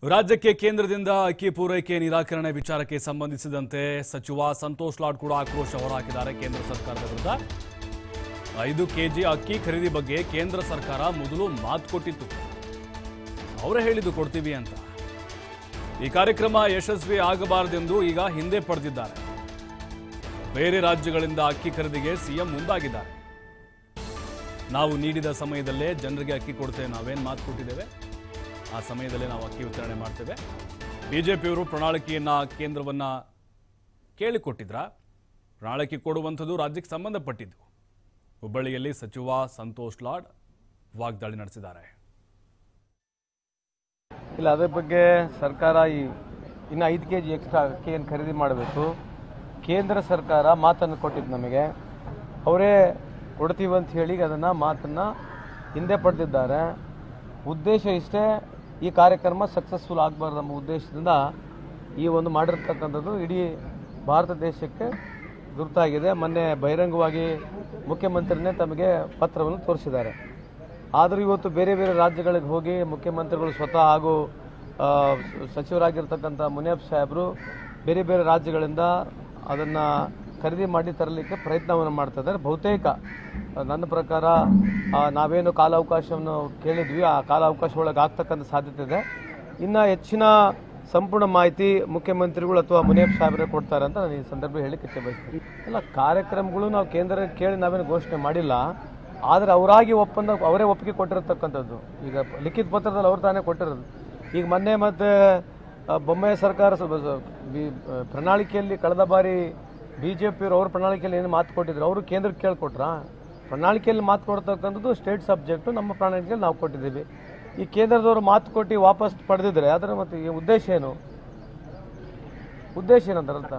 ರಾಜ್ಯಕ್ಕೆ ಕೇಂದ್ರದಿಂದ ಅಕ್ಕಿ ಪೂರೈಕೆ ನಿರಾಕರಣೆ ವಿಚಾರಕ್ಕೆ ಸಂಬಂಧಿಸಿದಂತೆ ಸಚಿವ ಸಂತೋಷ್ ಲಾಡ್ ಕೂಡ ಆಕ್ರೋಶ ಹೊರಹಾಕಿದ್ದಾರೆ ಕೇಂದ್ರ ಸರ್ಕಾರದ ವಿರುದ್ಧ ಐದು ಕೆಜಿ ಅಕ್ಕಿ ಖರೀದಿ ಬಗ್ಗೆ ಕೇಂದ್ರ ಸರ್ಕಾರ ಮೊದಲು ಮಾತು ಕೊಟ್ಟಿತ್ತು ಅವರೇ ಹೇಳಿದ್ದು ಕೊಡ್ತೀವಿ ಅಂತ ಈ ಕಾರ್ಯಕ್ರಮ ಯಶಸ್ವಿ ಆಗಬಾರದೆಂದು ಈಗ ಹಿಂದೆ ಪಡೆದಿದ್ದಾರೆ ಬೇರೆ ರಾಜ್ಯಗಳಿಂದ ಅಕ್ಕಿ ಖರೀದಿಗೆ ಸಿಎಂ ಮುಂದಾಗಿದ್ದಾರೆ ನಾವು ನೀಡಿದ ಸಮಯದಲ್ಲೇ ಜನರಿಗೆ ಅಕ್ಕಿ ಕೊಡ್ತೇವೆ ನಾವೇನು ಮಾತು ಕೊಟ್ಟಿದ್ದೇವೆ ಆ ಸಮಯದಲ್ಲೇ ನಾವು ಅಕ್ಕಿ ವಿತರಣೆ ಮಾಡ್ತೇವೆ ಬಿಜೆಪಿಯವರು ಪ್ರಣಾಳಿಕೆಯನ್ನ ಕೇಂದ್ರವನ್ನ ಕೇಳಿಕೊಟ್ಟಿದ್ರ ಪ್ರಣಾಳಿಕೆ ಕೊಡುವಂಥದ್ದು ರಾಜ್ಯಕ್ಕೆ ಸಂಬಂಧಪಟ್ಟಿದ್ದು ಹುಬ್ಬಳ್ಳಿಯಲ್ಲಿ ಸಚಿವ ಸಂತೋಷ್ ಲಾಡ್ ವಾಗ್ದಾಳಿ ನಡೆಸಿದ್ದಾರೆ ಇಲ್ಲ ಅದ್ರ ಬಗ್ಗೆ ಸರ್ಕಾರ ಈ ಇನ್ನು ಐದು ಕೆ ಜಿ ಎಕ್ಸ್ಟ್ರಾ ಅಕ್ಕಿಯನ್ನು ಖರೀದಿ ಮಾಡಬೇಕು ಕೇಂದ್ರ ಸರ್ಕಾರ ಮಾತನ್ನು ಕೊಟ್ಟಿದ್ದು ನಮಗೆ ಅವರೇ ಕೊಡ್ತೀವಿ ಅಂತ ಹೇಳಿ ಅದನ್ನು ಮಾತನ್ನು ಹಿಂದೆ ಪಡೆದಿದ್ದಾರೆ ಉದ್ದೇಶ ಇಷ್ಟೇ ಈ ಕಾರ್ಯಕ್ರಮ ಸಕ್ಸಸ್ಫುಲ್ ಆಗಬಾರ್ದು ನಮ್ಮ ಉದ್ದೇಶದಿಂದ ಈ ಒಂದು ಮಾಡಿರ್ತಕ್ಕಂಥದ್ದು ಇಡೀ ಭಾರತ ದೇಶಕ್ಕೆ ಗುರುತಾಗಿದೆ ಮೊನ್ನೆ ಬಹಿರಂಗವಾಗಿ ಮುಖ್ಯಮಂತ್ರಿನೇ ತಮಗೆ ಪತ್ರವನ್ನು ತೋರಿಸಿದ್ದಾರೆ ಆದರೂ ಇವತ್ತು ಬೇರೆ ಬೇರೆ ರಾಜ್ಯಗಳಿಗೆ ಹೋಗಿ ಮುಖ್ಯಮಂತ್ರಿಗಳು ಸ್ವತಃ ಹಾಗೂ ಆ, ಸ- ಸಚಿವರಾಗಿರ್ತಕ್ಕಂಥ ಮುನಿಯಪ್ಪ ಸಾಹೇಬರು ಬೇರೆ ಬೇರೆ ರಾಜ್ಯಗಳಿಂದ ಅದನ್ನು ಖರೀದಿ ಮಾಡಿ ತರಲಿಕ್ಕೆ ಪ್ರಯತ್ನವನ್ನು ಮಾಡ್ತಾ ಇದ್ದಾರೆ ಬಹುತೇಕ ಆ, ನನ್ನ ಪ್ರಕಾರ ಆ, ನಾವೇನು ಕಾಲಾವಕಾಶವನ್ನು ಕೇಳಿದ್ವಿ ಆ ಕಾಲಾವಕಾಶ ಒಳಗೆ ಆಗ್ತಕ್ಕಂಥ ಸಾಧ್ಯತೆ ಇದೆ ಇನ್ನು ಹೆಚ್ಚಿನ ಸಂಪೂರ್ಣ ಮಾಹಿತಿ ಮುಖ್ಯಮಂತ್ರಿಗಳು ಅಥವಾ ಮುನಿಯಪ್ಪ ಸಾಹೇಬರೇ ಕೊಡ್ತಾರೆ ಅಂತ ನಾನು ಈ ಸಂದರ್ಭ ಹೇಳಿಕ್ಕೆ ಇಚ್ಛೆ ಬಯಸ್ತೀನಿ ಎಲ್ಲ ಕಾರ್ಯಕ್ರಮಗಳು ನಾವು ಕೇಂದ್ರ ಕೇಳಿ ನಾವೇನು ಘೋಷಣೆ ಮಾಡಿಲ್ಲ ಆದರೆ ಅವರಾಗಿ ಒಪ್ಪಂದ ಅವರೇ ಒಪ್ಪಿಗೆ ಕೊಟ್ಟಿರತಕ್ಕಂಥದ್ದು ಈಗ ಲಿಖಿತ ಪತ್ರದಲ್ಲಿ ಅವ್ರು ತಾನೇ ಕೊಟ್ಟಿರೋದು ಈಗ ಮೊನ್ನೆ ಮತ್ತೆ ಆ, ಬೊಮ್ಮಾಯಿ ಸರ್ಕಾರ ಸ್ವಲ್ಪ ಸ- ಬಿ- ಆ, ಪ್ರಣಾಳಿಕೆಯಲ್ಲಿ ಕಳೆದ ಬಾರಿ ಬಿ ಜೆ ಪಿಯವರು ಅವ್ರ ಪ್ರಣಾಳಿಕೆಯಲ್ಲಿ ಏನು ಮಾತು ಕೊಟ್ಟಿದ್ರು ಅವರು ಕೇಂದ್ರಕ್ಕೆ ಕೇಳ್ಕೊಟ್ರಾ ಪ್ರಣಾಳಿಕೆಯಲ್ಲಿ ಮಾತು ಕೊಡ್ತಕ್ಕಂಥದ್ದು ಸ್ಟೇಟ್ ಸಬ್ಜೆಕ್ಟು ನಮ್ಮ ಪ್ರಣಾಳಿಕೆಯಲ್ಲಿ ನಾವು ಕೊಟ್ಟಿದ್ದೀವಿ ಈ ಕೇಂದ್ರದವರು ಮಾತು ಕೊಟ್ಟು ವಾಪಸ್ ಪಡೆದಿದ್ರೆ ಅದರ ಮತ್ತೆ ಈ ಉದ್ದೇಶ ಏನು ಉದ್ದೇಶ ಏನಂತ ಅರ್ಥ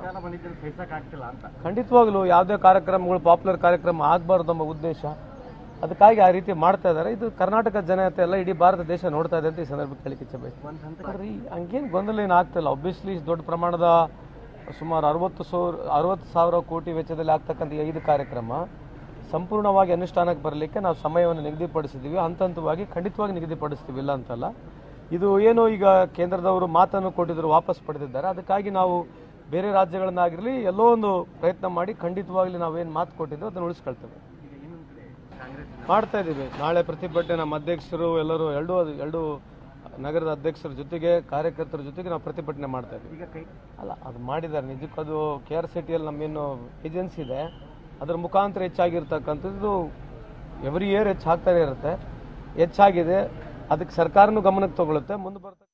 ಖಂಡಿತವಾಗ್ಲೂ ಯಾವುದೇ ಕಾರ್ಯಕ್ರಮಗಳು ಪಾಪ್ಯುಲರ್ ಕಾರ್ಯಕ್ರಮ ಆಗಬಾರ್ದು ನಮ್ಮ ಉದ್ದೇಶ ಅದಕ್ಕಾಗಿ ಆ ರೀತಿ ಮಾಡ್ತಾ ಇದ್ದಾರೆ ಇದು ಕರ್ನಾಟಕ ಜನತೆ ಎಲ್ಲ ಇಡೀ ಭಾರತ ದೇಶ ನೋಡ್ತಾ ಇದೆ ಅಂತ ಈ ಸಂದರ್ಭ ಕೇಳಿಕ್ಕೆ ಇಚ್ಛೆ ಬಯಸ್ತೀನಿ ಹಂಗೇನು ಗೊಂದಲ ಏನು ಆಗ್ತಿಲ್ಲ ಒಬ್ವಿಯಸ್ಲಿ ದೊಡ್ಡ ಪ್ರಮಾಣದ ಸುಮಾರು ಅರವತ್ತು ಸಾವಿರ ಅರವತ್ತು ಸಾವಿರ ಕೋಟಿ ವೆಚ್ಚದಲ್ಲಿ ಆಗ್ತಕ್ಕಂಥ ಈ ಐದು ಕಾರ್ಯಕ್ರಮ ಸಂಪೂರ್ಣವಾಗಿ ಅನುಷ್ಠಾನಕ್ಕೆ ಬರಲಿಕ್ಕೆ ನಾವು ಸಮಯವನ್ನು ನಿಗದಿಪಡಿಸಿದ್ದೀವಿ ಹಂತ ಹಂತವಾಗಿ ಖಂಡಿತವಾಗಿ ನಿಗದಿಪಡಿಸ್ತೀವಿ ಇಲ್ಲ ಅಂತಲ್ಲ ಇದು ಏನು ಈಗ ಕೇಂದ್ರದವರು ಮಾತನ್ನು ಕೊಟ್ಟಿದ್ರು ವಾಪಸ್ ಪಡೆದಿದ್ದಾರೆ ಅದಕ್ಕಾಗಿ ನಾವು ಬೇರೆ ರಾಜ್ಯಗಳನ್ನಾಗಿರಲಿ ಎಲ್ಲೋ ಒಂದು ಪ್ರಯತ್ನ ಮಾಡಿ ಖಂಡಿತವಾಗ್ಲಿ ನಾವೇನು ಮಾತು ಕೊಟ್ಟಿದ್ದೋ ಅದನ್ನು ಉಳಿಸ್ಕೊಳ್ತೇವೆ ಮಾಡ್ತಾ ಇದ್ದೀವಿ ನಾಳೆ ಪ್ರತಿಭಟನೆ ನಮ್ಮ ಅಧ್ಯಕ್ಷರು ಎಲ್ಲರೂ ಎರಡು ಎರಡು ನಗರದ ಅಧ್ಯಕ್ಷರ ಜೊತೆಗೆ ಕಾರ್ಯಕರ್ತರ ಜೊತೆಗೆ ನಾವು ಪ್ರತಿಭಟನೆ ಮಾಡ್ತಾ ಇದ್ದೀವಿ ಅಲ್ಲ ಅದು ಮಾಡಿದ್ದಾರೆ ನಿಜಕ್ಕೂ ಅದು ಕೆ ಆರ್ ಸಿಟಿಯಲ್ಲಿ ನಮ್ಮೇನು ಏಜೆನ್ಸಿ ಇದೆ ಅದರ ಮುಖಾಂತರ ಹೆಚ್ಚಾಗಿರ್ತಕ್ಕಂಥದ್ದು ಎವ್ರಿ ಇಯರ್ ಹೆಚ್ಚಾಗ್ತಾನೆ ಇರುತ್ತೆ ಹೆಚ್ಚಾಗಿದೆ ಅದಕ್ಕೆ ಸರ್ಕಾರನೂ ಗಮನಕ್ಕೆ ತಗೊಳುತ್ತೆ ಮುಂದೆ ಬರ್ತಾ